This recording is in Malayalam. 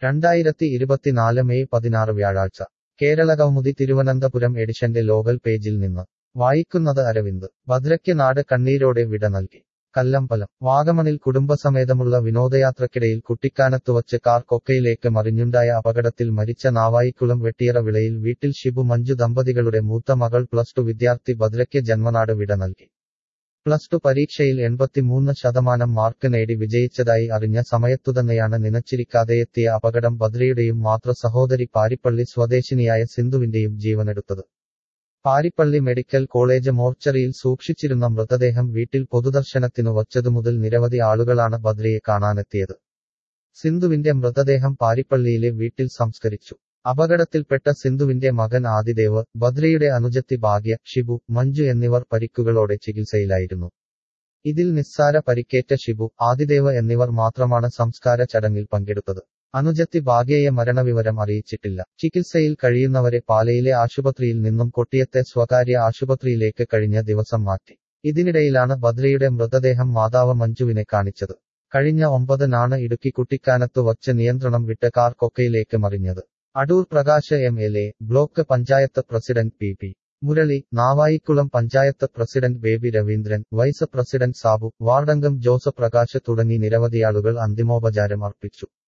രണ്ടായിരത്തി ഇരുപത്തിനാല് മെയ് പതിനാറ് വ്യാഴാഴ്ച കേരളകൗമുദി തിരുവനന്തപുരം എഡിഷന്റെ ലോകൽ പേജിൽ നിന്ന് വായിക്കുന്നത് അരവിന്ദ് ഭദ്രയ്ക്ക് നാട് കണ്ണീരോടെ വിട നൽകി കല്ലമ്പലം വാഗമണിൽ കുടുംബസമേതമുള്ള വിനോദയാത്രക്കിടയിൽ കുട്ടിക്കാനത്തുവച്ച് കാർ കൊക്കയിലേക്ക് മറിഞ്ഞുണ്ടായ അപകടത്തിൽ മരിച്ച നാവായിക്കുളം വെട്ടിയറ വിളയിൽ വീട്ടിൽ ഷിബു മഞ്ജു ദമ്പതികളുടെ മൂത്ത മകൾ പ്ലസ് ടു വിദ്യാർത്ഥി ഭദ്രയ്ക്ക് ജന്മനാട് വിട നൽകി പ്ലസ് ടു പരീക്ഷയിൽ എൺപത്തിമൂന്ന് ശതമാനം മാർക്ക് നേടി വിജയിച്ചതായി അറിഞ്ഞ സമയത്തുതന്നെയാണ് നനച്ചിരിക്കാതെയെത്തിയ അപകടം ഭദ്രയുടെയും മാതൃ സഹോദരി പാരിപ്പള്ളി സ്വദേശിനിയായ സിന്ധുവിന്റെയും ജീവനെടുത്തത് പാരിപ്പള്ളി മെഡിക്കൽ കോളേജ് മോർച്ചറിയിൽ സൂക്ഷിച്ചിരുന്ന മൃതദേഹം വീട്ടിൽ പൊതുദർശനത്തിനു വച്ചതുമുതൽ നിരവധി ആളുകളാണ് ഭദ്രയെ കാണാനെത്തിയത് സിന്ധുവിന്റെ മൃതദേഹം പാരിപ്പള്ളിയിലെ വീട്ടിൽ സംസ്കരിച്ചു അപകടത്തിൽപ്പെട്ട സിന്ധുവിന്റെ മകൻ ആദിദേവ് ഭദ്രയുടെ അനുജത്തി ഭാഗ്യ ഷിബു മഞ്ജു എന്നിവർ പരിക്കുകളോടെ ചികിത്സയിലായിരുന്നു ഇതിൽ നിസ്സാര പരിക്കേറ്റ ഷിബു ആദിദേവ് എന്നിവർ മാത്രമാണ് സംസ്കാര ചടങ്ങിൽ പങ്കെടുത്തത് അനുജത്തി ഭാഗ്യയെ മരണവിവരം അറിയിച്ചിട്ടില്ല ചികിത്സയിൽ കഴിയുന്നവരെ പാലയിലെ ആശുപത്രിയിൽ നിന്നും കൊട്ടിയത്തെ സ്വകാര്യ ആശുപത്രിയിലേക്ക് കഴിഞ്ഞ ദിവസം മാറ്റി ഇതിനിടയിലാണ് ഭദ്രയുടെ മൃതദേഹം മാതാവ് മഞ്ജുവിനെ കാണിച്ചത് കഴിഞ്ഞ ഒമ്പതിനാണ് ഇടുക്കി കുട്ടിക്കാനത്ത് വച്ച് നിയന്ത്രണം വിട്ട് കാർ കൊക്കയിലേക്ക് മറിഞ്ഞത് Adoor Prakash M L A block panchayat president P P Murali Navaikulam panchayat president Baby Raveendran vice president Sabu വാർഡംഗം ജോസഫ് പ്രകാശ് തുടങ്ങി നിരവധിയാളുകൾ അന്തിമോപചാരം അർപ്പിച്ചു